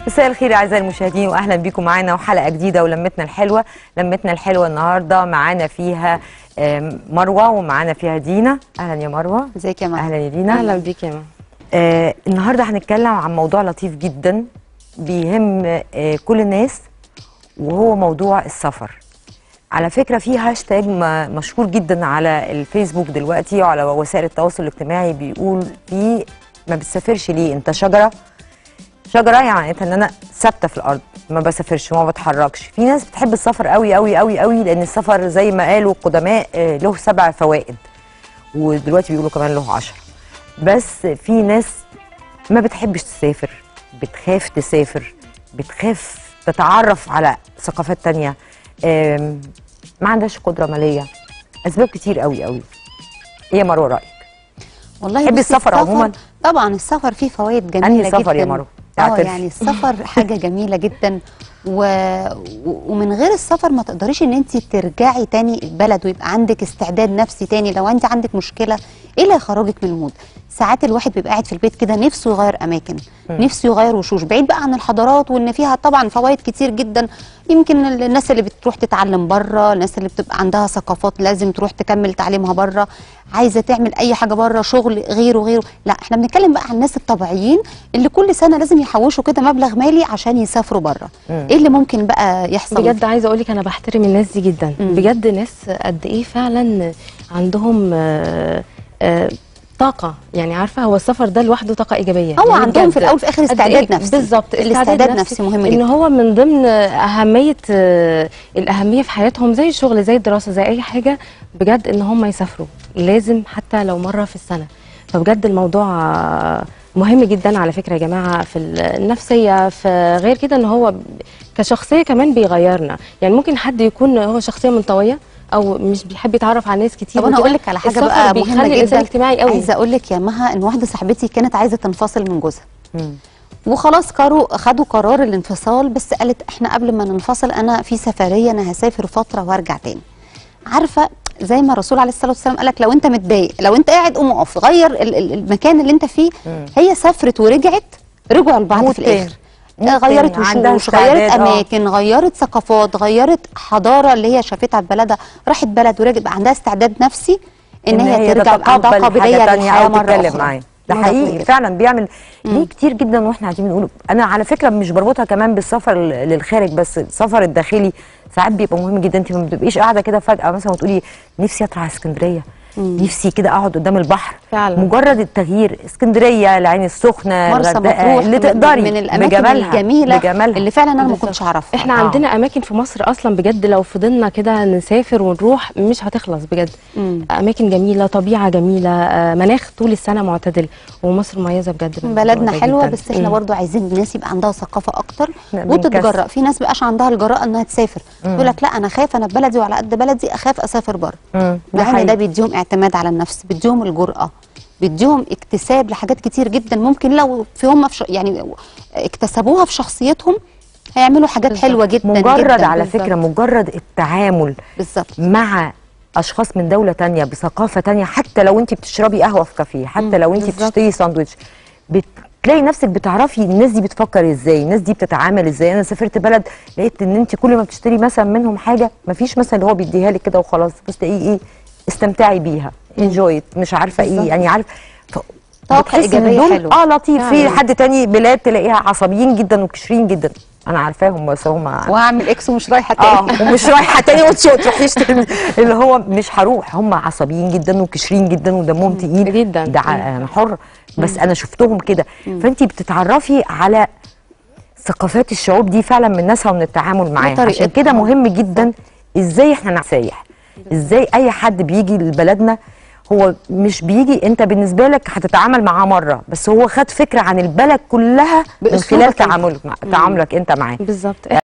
مساء الخير اعزائي المشاهدين واهلا بيكم معانا وحلقه جديده ولمتنا الحلوه لمتنا الحلوه النهارده معانا فيها آم، مروه ومعانا فيها دينا اهلا يا مروه ازيك يا مها اهلا يا دينا اهلا بيك يا ماما آه النهارده هنتكلم عن موضوع لطيف جدا بيهم آه كل الناس وهو موضوع السفر على فكره في هاشتاج م- مشهور جدا على الفيسبوك دلوقتي وعلى وسائل التواصل الاجتماعي بيقول فيه ما بتسافرش ليه انت شجره شجره يعني ان انا ثابته في الارض ما بسافرش وما بتحركش في ناس بتحب السفر قوي قوي قوي قوي لان السفر زي ما قالوا القدماء آه، له سبع فوائد ودلوقتي بيقولوا كمان له عشرة بس في ناس ما بتحبش تسافر بتخاف تسافر بتخاف تتعرف على ثقافات تانية آم، ما عندهاش قدرة مالية أسباب كتير قوي قوي إيه يا مروة رأيك؟ والله تحبي بصي السفر عموماً؟ طبعا السفر فيه فوائد جميله أنهي جدا سفر يا مروة؟ اه اعترفي. يعني السفر حاجه جميله جدا و... و- ومن غير السفر ما تقدريش ان انت ترجعي تاني البلد ويبقى عندك استعداد نفسي تاني لو انت عندك مشكله ايه اللي هيخرجك من المود ساعات الواحد بيبقى قاعد في البيت كده نفسه يغير اماكن نفسه يغير وشوش بعيد بقى عن الحضارات وان فيها طبعا فوائد كتير جدا يمكن ال- الناس اللي بتروح تتعلم بره الناس اللي بتبقى عندها ثقافات لازم تروح تكمل تعليمها بره عايزه تعمل اي حاجه بره شغل غيره غيره لا احنا بنتكلم بقى عن الناس الطبيعيين اللي كل سنه لازم يحوشوا كده مبلغ مالي عشان يسافروا بره ايه اللي ممكن بقى يحصل بجد عايزه اقول لك انا بحترم الناس دي جدا مم. بجد ناس قد ايه فعلا عندهم آه، آه، طاقه يعني عارفه هو السفر ده لوحده طاقه ايجابيه هو يعني عندهم بجد في الأول وفي الآخر قد استعداد إيه؟ نفسي. بالظبط الاستعداد نفسي مهم ان جدا. هو من ضمن اهميه آه، الاهميه في حياتهم زي الشغل زي الدراسه زي اي حاجه بجد ان هم يسافروا لازم حتى لو مره في السنه فبجد الموضوع آه، مهم جدا على فكره يا جماعه في النفسيه في غير كده ان هو كشخصيه كمان بيغيرنا يعني ممكن حد يكون هو شخصيه منطويه او مش بيحب يتعرف على ناس كتير طب انا وكده. اقول لك على حاجه السفر بقى بيخلي مهمه الانسان جدا اجتماعي قوي عايزه اقول لك يا مها ان واحده صاحبتي كانت عايزه تنفصل من جوزها مم. وخلاص قرروا خدوا قرار الانفصال بس قالت احنا قبل ما ننفصل انا في سفريه انا هسافر فتره وارجع تاني عارفه زي ما الرسول عليه الصلاه والسلام قالك لو انت متضايق لو انت قاعد قوم اقف غير ال- ال- المكان اللي انت فيه هي سافرت ورجعت رجعوا لبعض مود في تاني. الاخر مود غيرت تاني. عندها وشوش غيرت استعداد، آه. اماكن غيرت ثقافات غيرت حضاره اللي هي شافتها في بلدها راحت بلد ورجعت بقى عندها استعداد نفسي ان, هي ترجع يبقى عندها تتقبل قابليه حاجة تانية للحياه أو مره تتكلم اخرى معاه ده مرة حقيقي طويلة. فعلا بيعمل ليه كتير جدا واحنا قاعدين بنقول انا على فكره مش بربطها كمان بالسفر ل- للخارج بس السفر الداخلي ساعات بيبقى مهم جدا انت ما بتبقيش قاعده كده فجاه مثلا وتقولي نفسي اطلع اسكندريه نفسي كده اقعد قدام البحر فعلا. مجرد التغيير اسكندريه العين السخنه مرسى الغردقة، مطروح اللي من- تقدري من الاماكن بجمالها الجميله بجمالها اللي فعلا انا ما بالظبط. كنتش اعرفها احنا آه. عندنا اماكن في مصر اصلا بجد لو فضلنا كده نسافر ونروح مش هتخلص بجد مم. اماكن جميله طبيعه جميله آه، مناخ طول السنه معتدل ومصر مميزه بجد بالموضوع بلدنا ده حلوه جداً. بس احنا مم. برضو عايزين الناس يبقى عندها ثقافه اكتر لا، بنكسل. وتتجرأ في ناس بقاش عندها الجرأه انها تسافر تقول لك لا انا خايف انا في بلدي وعلى قد بلدي اخاف اسافر بره مم، ده مع ان حقيقي. ده بيديهم اعتماد على النفس بيديهم الجرأه بيديهم اكتساب لحاجات كتير جدا ممكن لو في هم في ش... يعني اكتسبوها في شخصيتهم هيعملوا حاجات بالظبط. حلوه جدا مجرد جدا على بالظبط. فكره مجرد التعامل بالظبط مع اشخاص من دوله تانية بثقافه تانية حتى لو انت بتشربي قهوه في كافيه حتى لو انت بالظبط. بتشتري ساندوتش بتلاقي نفسك بتعرفي الناس دي بتفكر ازاي الناس دي بتتعامل ازاي انا سافرت بلد لقيت ان انت كل ما بتشتري مثلا منهم حاجه مفيش مثلا اللي هو بيديها لك كده وخلاص بس ايه ايه استمتعي بيها انجوي مش عارفه ايه بالظبط. يعني عارف ف- طاقة بتحسي إن إيجابية دول- حلوة. اه لطيف في فعلا. حد تاني بلاد تلاقيها عصبيين جدا وكشرين جدا انا عارفاهم بس هم وهعمل اكس ومش رايحه اه تاني ومش رايحه تاني وتش- وتروحيش تاني اللي هو مش هروح هم عصبيين جدا وكشرين جدا ودمهم تقيل جداً. ده ع- انا حر بس انا شفتهم كده فانت بتتعرفي على ثقافات الشعوب دي فعلا من ناسها ومن التعامل معاها عشان وطريقتها. كده مهم جدا ازاي احنا نسيح ازاي اي حد بيجي لبلدنا هو مش بيجي انت بالنسبه لك هتتعامل معاه مره بس هو خد فكره عن البلد كلها من بأسلوبك خلال انت. تعاملك مع تعاملك انت معاه بالظبط